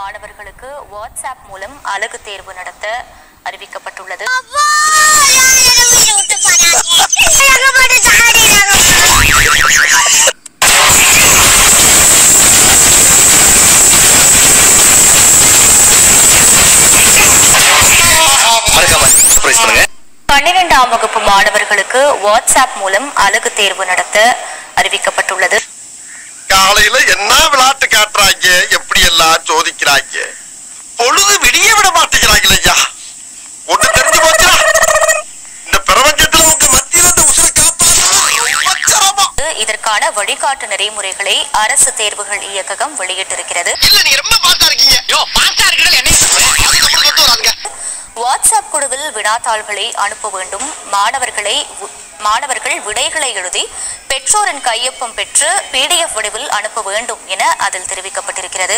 மாணவர்களுக்கு வாட்ஸ்அப் மூலம் அழகு தேர்வு நடத்த அறிவிக்கப்பட்டுள்ளது மறக்காம சர்ப்ரைஸ் பண்ணுங்க பன்னிரெண்டாம் வகுப்பு மாணவர்களுக்கு வாட்ஸ்அப் மூலம் அழகு தேர்வு நடத்த அறிவிக்கப்பட்டுள்ளது காலையில என்ன விளையாட்டு காட்டுறாங்க எப்படி எல்லாம் சோதிக்கிறாங்க பொழுது விடிய விட மாட்டேங்கிறாங்களே ஐயா ஒண்ணு தெரிஞ்சு போச்சா இந்த பிரபஞ்சத்துல உங்க மத்தியில இந்த உசுரை காப்பாற்ற ரொம்ப சிரமம். இதற்கான வழிகாட்டு நெறிமுறைகளை அரசு தேர்வுகள் இயக்ககம் வெளியிட்டிருக்கிறது இல்ல நீங்க ரொம்ப பாசா இருக்கீங்க யோ பாசா இருக்கீங்க என்ன அது நம்மளுக்கு ஒத்து வராதுங்க வாட்ஸ்அப் குழுவில் வினாத்தாள்களை அனுப்ப வேண்டும் மாணவர்களை வு- மாணவர்கள் விடைகளை எழுதி பெற்றோரின் கையொப்பம் பெற்று பிடிஎஃப் வடிவில் அனுப்ப வேண்டும் என அதில் தெரிவிக்கப்பட்டிருக்கிறது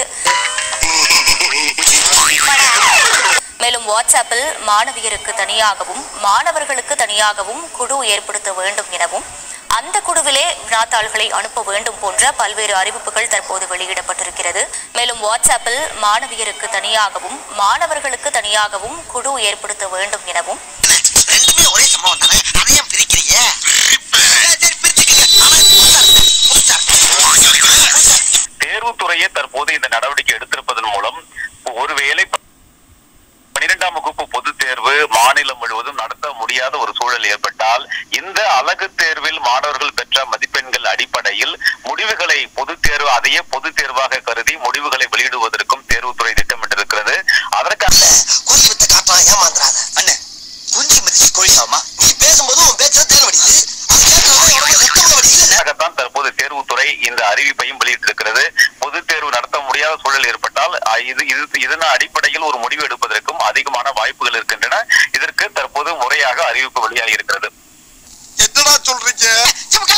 மேலும் வாட்ஸ்அப்பில் மாணவியருக்கு தனியாகவும் மாணவர்களுக்கு தனியாகவும் குழு ஏற்படுத்த வேண்டும் எனவும் அந்த குழுவிலே வினாத்தாள்களை அனுப்ப வேண்டும் போன்ற பல்வேறு அறிவிப்புகள் தற்போது வெளியிடப்பட்டிருக்கிறது மேலும் வாட்ஸ்அப்பில் மாணவியருக்கு தனியாகவும் மாணவர்களுக்கு தனியாகவும் குழு ஏற்படுத்த வேண்டும் எனவும் ரெண்டுமே ஒரே சம்பவம் தானே அதையும் பிரிக்கிறீங்க சரி பிரிச்சுக்கீங்க ஆனா புதுசா இருக்கு புதுசா இருக்கு புதுசா இருக்கு தேர்வுத்துறையே தற்போது இந்த நடவடிக்கை எடுத்திருப்பதன் மூலம் ஒருவேளை பனிரெண்டாம் வகுப்பு பொதுத் தேர்வு மாநிலம் முழுவதும் நடத்த முடியாத ஒரு சூழல் ஏற்பட்டால் இந்த அழகு தேர்வில் மாணவர்கள் பெற்ற மதிப்பெண்கள் அடிப்படையில் முடிவுகளை பொதுத் தேர்வு அதையே பொதுத் தேர்வாக கருதி முடிவுகளை வெளியிடுவதற்கும் தேர்வுத்துறை திட்டமிட்டிருக்கிறது அதற்காக குறி வித்த காட்டலாம் ஏமாந்துறாத அண்ணே குஞ்சு மிதிச்சு கொழிசாமா நீ பேசும்போது உன் பேச்ச தேர் வடியுது அது கேட்கறது உடம்பு ரத்தம் வடியுது அதற்காகத்தான் தற்போது தேர்வுத்துறை இந்த அறிவிப்பையும் வெளியிட்டிருக்கிறது பொதுத் தேர்வு நடத்த முடியாத சூழல் ஏற்பட்டால் அஹ், இது இது இதன் அடிப்படையில் ஒரு முடிவு எடுப்பதற்கும் அதிகமான வாய்ப்புகள் இருக்கின்றன இதற்கு தற்போது முறையாக அறிவிப்பு வெளியாகி இருக்கிறது என்னடா சொல்றீங்க இவங்க